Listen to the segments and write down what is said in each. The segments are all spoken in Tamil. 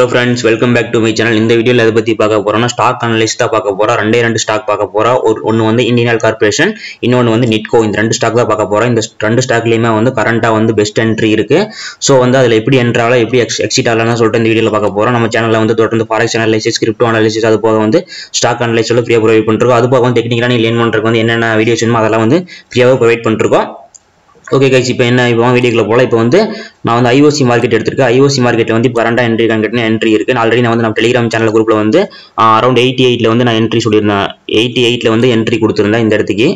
hello friends welcome back to my channel இந்த வீடியோவில் எதை பற்றி பார்க்க போறோம்னா ஸ்டாக் அனலிஸ்ட் தான் பார்க்க போறோம் ரெண்டே ரெண்டு ஸ்டாக் பார்க்க போறோம் ஒரு ஒன்று வந்து இந்தியன் ஆயில் கார்பரேஷன் இன்னொன்று வந்து நிட்கோ இந்த ரெண்டு ஸ்டாக் தான் பார்க்க போறோம் இந்த ரெண்டு ஸ்டாக்லேயுமே வந்து கரண்ட்டாக வந்து பெஸ்ட் என்ட்ரி இருக்கு ஸோ வந்து அதில் எப்படி என்ட்ரி ஆகலாம் எப்படி எக்ஸ் எக்ஸிட் ஆகலாம்னு சொல்லிட்டு இந்த வீடியோவில் பார்க்க போறோம் நம்ம சேனலில் வந்து தொடர்ந்து ஃபாரெக்ஸ் அனாலிசிஸ் கிரிப்டோ அனாலிசிஸ் அது போக வந்து ஸ்டாக் அனலைஸோட ஃப்ரீயாக ப்ரொவைட் பண்ணிருக்கோம் அது போக வந்து டெக்னிக்கலாக லேர்ன் பண்ணுறதுக்கு வந்து என்னென்ன வீடியோஸ் வேணுமோ அதெல்லாம் வந்து ஃப்ரீயாகவே ப்ரொவைட் பண்ணிருக்கோம் ஓகே கைஸ் இப்போ என்ன இப்போ வீடியோக்குள்ள போகலாம் இப்போ வந்து நான் வந்து ஐஓசி மார்க்கெட் எடுத்திருக்கேன் ஐஓசி மார்க்கெட்டில் வந்து இப்போ கரண்டாக என்ட்ரி கான்கெட்னு என்ட்ரி இருக்குது ஆல்ரெடி நான் வந்து நம்ம டெலிகிராம் சேனல் குரூப்பில் வந்து அரௌண்ட் எயிட்டி எயிட்டில் வந்து நான் என்ட்ரி சொல்லியிருந்தேன் எயிட்டி எயிட்டில் வந்து என்ட்ரி கொடுத்துருந்தேன் இந்த இடத்துக்கு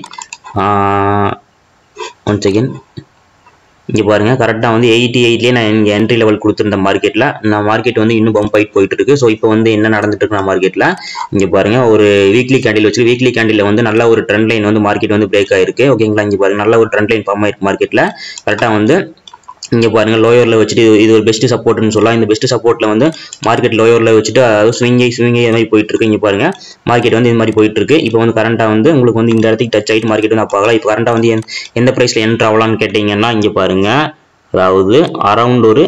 ஒன் செகண்ட் இங்கே பாருங்க கரெக்டாக வந்து எயிட்டி எயிட்லேயே நான் இங்கே என்ட்ரி லெவல் கொடுத்துருந்தேன் மார்க்கெட்டில் நான் மார்க்கெட் வந்து இன்னும் பம்ப் ஆகிட்டு போயிட்டு இருக்கு ஸோ இப்போ வந்து என்ன நடந்துட்டு இருக்கு நான் மார்க்கெட்டில் இங்கே பாருங்க ஒரு வீக்லி கேண்டில் வச்சு வீக்லி கேண்டில் வந்து நல்ல ஒரு ட்ரெண்ட் லைன் வந்து மார்க்கெட் வந்து பிரேக் ஆயிருக்கு ஓகேங்களா இங்கே பாருங்க நல்ல ஒரு ட்ரெண்ட் லைன் ஃபார்ம் ஆயிருக்கு மார்க்கெட்டில் கரெக்டாக வந்து இங்கே பாருங்க லோயரில் வச்சுட்டு இது இது ஒரு பெஸ்ட் சப்போர்ட்னு சொல்லலாம் இந்த பெஸ்ட் சப்போர்ட்டில் வந்து மார்க்கெட் லோயரில் வச்சுட்டு அதாவது ஸ்விங்கை ஸ்விங்கை இது மாதிரி போயிட்டு இருக்கு இங்கே பாருங்க மார்க்கெட் வந்து இது மாதிரி போயிட்டு இருக்கு இப்போ வந்து கரண்ட்டாக வந்து உங்களுக்கு வந்து இந்த இடத்துக்கு டச் ஆகிட்டு மார்க்கெட் வந்து பார்க்கலாம் இப்போ கரண்ட்டாக வந்து எந்த- எந்த ப்ரைஸில் என்ட்ரு ஆகலாம்னு கேட்டிங்கன்னா இங்கே பாருங்க அதாவது அரவுண்ட் ஒரு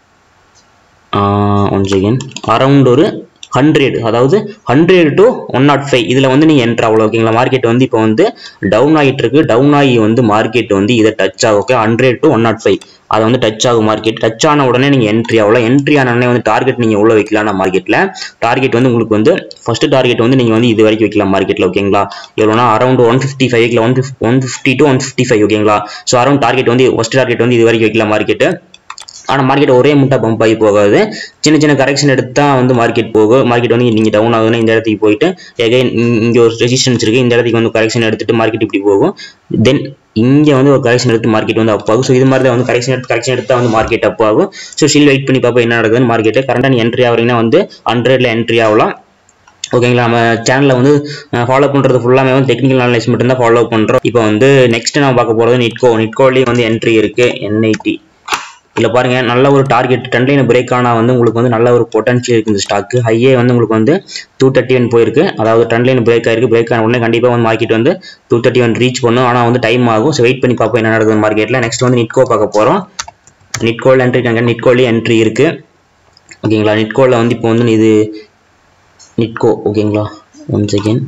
ஒன் செகண்ட் அரவுண்ட் ஒரு ஹண்ட்ரட் அதாவது hundred to one naught five இதில் வந்து நீங்கள் என்ட்ரு ஆகலாம் ஓகேங்களா மார்க்கெட் வந்து இப்போ வந்து டவுன் ஆகிட்டு இருக்கு டவுன் ஆகி வந்து மார்க்கெட் வந்து இதை டச் ஆகும் okay hundred to one naught five அதை வந்து டச் ஆகும் மார்க்கெட் டச் ஆன உடனே நீங்கள் என்ட்ரி ஆகலாம் என்ட்ரி ஆன உடனே வந்து டார்கெட் நீங்கள் உள்ள வைக்கலாம் மார்க்கெட்டில் டார்கெட் வந்து உங்களுக்கு வந்து ஃபர்ஸ்ட் டார்கெட் வந்து நீங்கள் வந்து இது வரைக்கும் வைக்கலாம் மார்க்கெட்டில் ஓகேங்களா எவ்வளோனா அரௌண்ட் ஒன் ஃபிஃப்டி ஃபைவ்ல one fifty one fifty to one fifty five ஓகேங்களா ஸோ அரௌண்ட் டார்கெட் வந்து ஃபர்ஸ்ட் டார்கெட் வந்து இது வரைக்கும் வைக்கலாம் மார்க்கெட்டு ஆனால் மார்க்கெட் ஒரே முட்டை பம்ப் ஆகி போகாது சின்ன சின்ன கரெக்ஷன் எடுத்தா வந்து மார்க்கெட் போகும் மார்க்கெட் வந்து நீங்கள் டவுன் ஆகுதுன்னா இந்த இடத்துக்கு போயிட்டு எகைன் இங்கே ஒரு ரெசிஸ்டன்ஸ் இருக்குது இந்த இடத்துக்கு வந்து கரெக்ஷன் எடுத்துட்டு மார்க்கெட் இப்படி போகும் தென் இங்கே வந்து ஒரு கரெக்ஷன் எடுத்து மார்க்கெட் வந்து அப் ஆகும் ஸோ இது மாதிரி தான் வந்து கரெக்ஷன் எடுத்து கரெக்ஷன் எடுத்தா வந்து மார்க்கெட் அப் ஆகும் ஸோ ஸ்டில் வெயிட் பண்ணி பார்ப்போம் என்ன நடக்குதுன்னு மார்க்கெட்டு கரண்டாக நீ என்ட்ரி ஆகிறீங்கன்னா வந்து ஹண்ட்ரட்ல என்ட்ரி ஆகலாம் ஓகேங்களா நம்ம சேனலில் வந்து ஃபாலோ பண்ணுறது ஃபுல்லாமே வந்து டெக்னிக்கல் நாலேஜ் மட்டும்தான் ஃபாலோ பண்ணுறோம் இப்போ வந்து நெக்ஸ்ட் நான் பார்க்க போகிறது நிட்கோ நிட்கோலேயும் வந்து என்ட்ரி இருக்குது என்ஐடி இதில் பாருங்க நல்ல ஒரு டார்கெட் ட்ரெண்ட் லைன் பிரேக் ஆனால் வந்து உங்களுக்கு வந்து நல்ல ஒரு பொட்டன்ஷியல் இருக்குது இந்த ஸ்டாக்கு ஹையே வந்து உங்களுக்கு வந்து டூ தேர்ட்டி ஒன் போயிருக்கு அதாவது ட்ரெண்ட் லைன் பிரேக் ஆயிருக்கு பிரேக் ஆன உடனே கண்டிப்பாக வந்து மார்க்கெட் வந்து டூ தேர்ட்டி ஒன் ரீச் பண்ணும் ஆனால் வந்து டைம் ஆகும் ஸோ வெயிட் பண்ணி பார்ப்போம் என்ன நடக்குது மார்க்கெட்டில் நெக்ஸ்ட் வந்து நிட்கோ பார்க்க போகிறோம் நிட்கோவில் என்ட்ரி இருக்காங்க நிட்கோலேயே என்ட்ரி இருக்குது ஓகேங்களா நிட்கோவில் வந்து இப்போ வந்து இது நிட்கோ ஓகேங்களா ஒன் செகண்ட்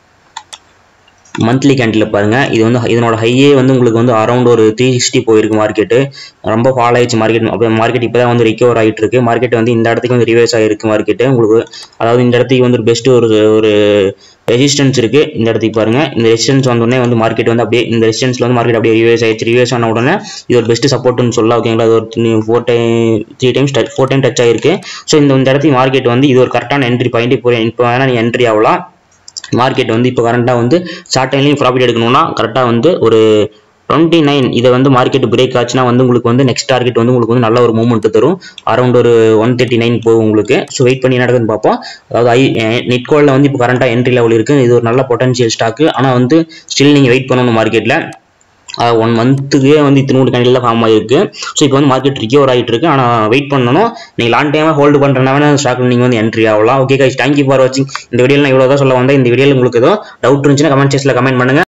மந்த்லி கேண்டில் பாருங்க இது வந்து இதனோட ஹையே வந்து உங்களுக்கு வந்து அரௌண்ட் ஒரு த்ரீ சிக்ஸ்டி போயிருக்கு மார்க்கெட்டு ரொம்ப ஃபால் ஆயிடுச்சு மார்க்கெட் அப்போ மார்க்கெட் இப்போ தான் வந்து ரிகவர் ஆகிட்டு இருக்கு மார்க்கெட் வந்து இந்த இடத்துக்கு வந்து ரிவர்ஸ் ஆகிருக்கு மார்க்கெட்டு உங்களுக்கு அதாவது இந்த இடத்துக்கு வந்து ஒரு பெஸ்ட் ஒரு ஒரு ரெசிஸ்டன்ஸ் இருக்கு இந்த இடத்துக்கு பாருங்க இந்த ரெசிஸ்டன்ஸ் வந்தோடனே வந்து மார்க்கெட் வந்து அப்படியே இந்த ரெசிஸ்டன்ஸ்ல வந்து மார்க்கெட் அப்படியே ரிவர்ஸ் ஆயிடுச்சு ரிவர்ஸ் ஆன உடனே இது ஒரு பெஸ்ட் சப்போர்ட்னு சொல்லலாம் ஓகேங்களா அது ஒரு four time three times four time touch ஆயிருக்கு ஸோ இந்த இந்த இடத்துக்கு மார்க்கெட் வந்து இது ஒரு கரெக்டான என்ட்ரி பாயிண்ட் இப்போ இப்போ வேணா நீ என்ட்ரி ஆகலாம் மார்க்கெட் வந்து இப்போ கரண்ட்டாக வந்து ஷார்ட் டைம்லையும் ப்ராஃபிட் எடுக்கணும்னா கரெக்டாக வந்து ஒரு டுவெண்ட்டி நைன் இதை வந்து மார்க்கெட் பிரேக் ஆச்சுன்னா வந்து உங்களுக்கு வந்து நெக்ஸ்ட் டார்கெட் வந்து உங்களுக்கு வந்து நல்ல ஒரு மூவ்மெண்ட் தரும் அரௌண்ட் ஒரு ஒன் தேர்ட்டி நைன் போகும் உங்களுக்கு ஸோ வெயிட் பண்ணி என்ன நடக்குதுன்னு பார்ப்போம் அதாவது ஐ நெட்கோலில் வந்து இப்போ கரண்ட்டாக என்ட்ரி லெவல் இருக்குது இது ஒரு நல்ல பொட்டன்ஷியல் ஸ்டாக்கு ஆனால் வந்து ஸ்டில் நீங்கள் வெயிட் பண்ணணும் மார்க்கெட்டில் ஒன் மந்த்துக்கே வந்து இத்தனோடு கண்டியில் ஃபார்ம் ஆகிருக்கு ஸோ இப்போ வந்து மார்க்கெட் ரிகவர் ஆகிட்டு இருக்கு ஆனால் வெயிட் பண்ணணும் நீங்கள் லாங் டைமாக ஹோல்டு பண்ணுறனாவே ஸ்டாக்கில் நீங்கள் வந்து என்ட்ரி ஆகலாம் ஓகே கைஸ் தேங்க்யூ ஃபார் வாட்சிங் இந்த வீடியோவில் நான் இவ்வளோ தான் சொல்ல வந்தேன் இந்த வீடியோவில் உங்களுக்கு ஏதோ டவுட் இருந்துச்சுன்னா கமெண்ட் செக்ஷனில் கமெண்ட் பண்ணுங்க